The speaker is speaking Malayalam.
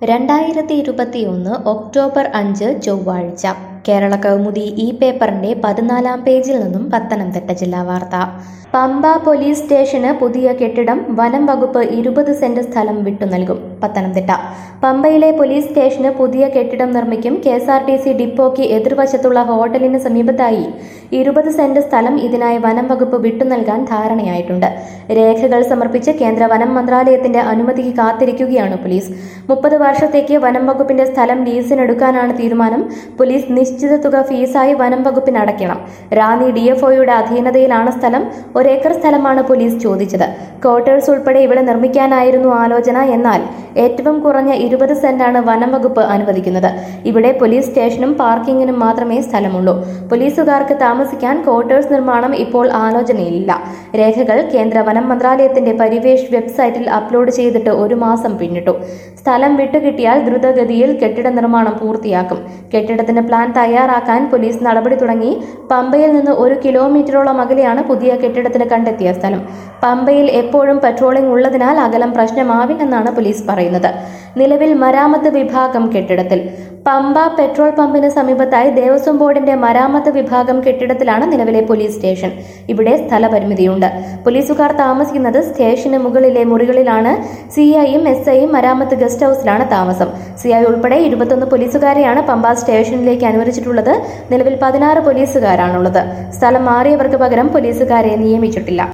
രണ്ടായിരത്തി ഇരുപത്തിയൊന്ന് ഒക്ടോബർ അഞ്ച് ചൊവ്വാഴ്ച കേരള കൗമുദി ഈ പേപ്പറിന്റെ പതിനാലാം പേജിൽ നിന്നും പത്തനംതിട്ട ജില്ലാ വാർത്ത പമ്പ പോലീസ് സ്റ്റേഷന് പുതിയ കെട്ടിടം വനം വകുപ്പ് ഇരുപത് സെന്റ് സ്ഥലം വിട്ടു നൽകും പത്തനംതിട്ട പമ്പയിലെ പോലീസ് സ്റ്റേഷന് പുതിയ കെട്ടിടം നിർമ്മിക്കും K S R T C ഡിപ്പോയ്ക്ക് എതിർവശത്തുള്ള ഹോട്ടലിന് സമീപത്തായി ഇരുപത് സെന്റ് സ്ഥലം ഇതിനായി വനം വകുപ്പ് വിട്ടു നൽകാൻ ധാരണയായിട്ടുണ്ട് രേഖകൾ സമർപ്പിച്ച് കേന്ദ്ര വനം മന്ത്രാലയത്തിന്റെ അനുമതിക്ക് കാത്തിരിക്കുകയാണ് പോലീസ് മുപ്പത് വർഷത്തേക്ക് വനം വകുപ്പിന്റെ സ്ഥലം ലീസിനെടുക്കാനാണ് തീരുമാനം പോലീസ് നിശ്ചിത തുക ഫീസായി വനം വകുപ്പിന് അടയ്ക്കണം റാന്നി ഡിഎഫ്ഒയുടെ അധീനതയിലാണ് സ്ഥലം ഒരേക്കർ സ്ഥലമാണ് പോലീസ് ചോദിച്ചത് ക്വാർട്ടേഴ്സ് ഉൾപ്പെടെ ഇവിടെ നിർമ്മിക്കാനായിരുന്നു ആലോചന എന്നാൽ ഏറ്റവും കുറഞ്ഞ ഇരുപത് സെന്റാണ് വനം വകുപ്പ് അനുവദിക്കുന്നത് ഇവിടെ പോലീസ് സ്റ്റേഷനും പാർക്കിങ്ങിനും മാത്രമേ സ്ഥലമുള്ളൂ പോലീസുകാർക്ക് താമസിക്കാൻ ക്വാർട്ടേഴ്സ് നിർമ്മാണം ഇപ്പോൾ ആലോചനയിലില്ല രേഖകൾ കേന്ദ്ര വനം മന്ത്രാലയത്തിന്റെ പരിവേഷ് വെബ്സൈറ്റിൽ അപ്ലോഡ് ചെയ്തിട്ട് ഒരു മാസം പിന്നിട്ടു സ്ഥലം വിട്ടുകിട്ടിയാൽ ദ്രുതഗതിയിൽ കെട്ടിട നിർമ്മാണം പൂർത്തിയാക്കും കെട്ടിടത്തിന്റെ പ്ലാൻ തയ്യാറാക്കാൻ പോലീസ് നടപടി തുടങ്ങി പമ്പയിൽ നിന്ന് ഒരു കിലോമീറ്ററോളം അകലെയാണ് പുതിയ കെട്ടിടത്തിന് കണ്ടെത്തിയ സ്ഥലം പമ്പയിൽ എപ്പോഴും പട്രോളിംഗ് ഉള്ളതിനാൽ അകലം പ്രശ്നമാവില്ലെന്നാണ് പോലീസ് പറയുന്നത് നിലവിൽ മരാമത്ത് വിഭാഗം കെട്ടിടത്തിൽ പമ്പ പെട്രോൾ പമ്പിന് സമീപത്തായി ദേവസ്വം ബോർഡിന്റെ മരാമത്ത് വിഭാഗം കെട്ടിടത്തിലാണ് നിലവിലെ പോലീസ് സ്റ്റേഷൻ ഇവിടെ സ്ഥലപരിമിതിയുണ്ട് പോലീസുകാർ താമസിക്കുന്നത് സ്റ്റേഷന് മുകളിലെ മുറികളിലാണ് സി ഐയും എസ് ഐയും മരാമത്ത് ഗസ്റ്റ് ഹൌസിലാണ് താമസം സി ഐ ഉൾപ്പെടെ ഇരുപത്തൊന്ന് പോലീസുകാരെയാണ് പമ്പ സ്റ്റേഷനിലേക്ക് അനുവദിച്ചിട്ടുള്ളത് നിലവിൽ പതിനാറ് പോലീസുകാരാണുള്ളത് സ്ഥലം മാറിയവർക്ക് പകരം പോലീസുകാരെ നിയമിച്ചിട്ടില്ല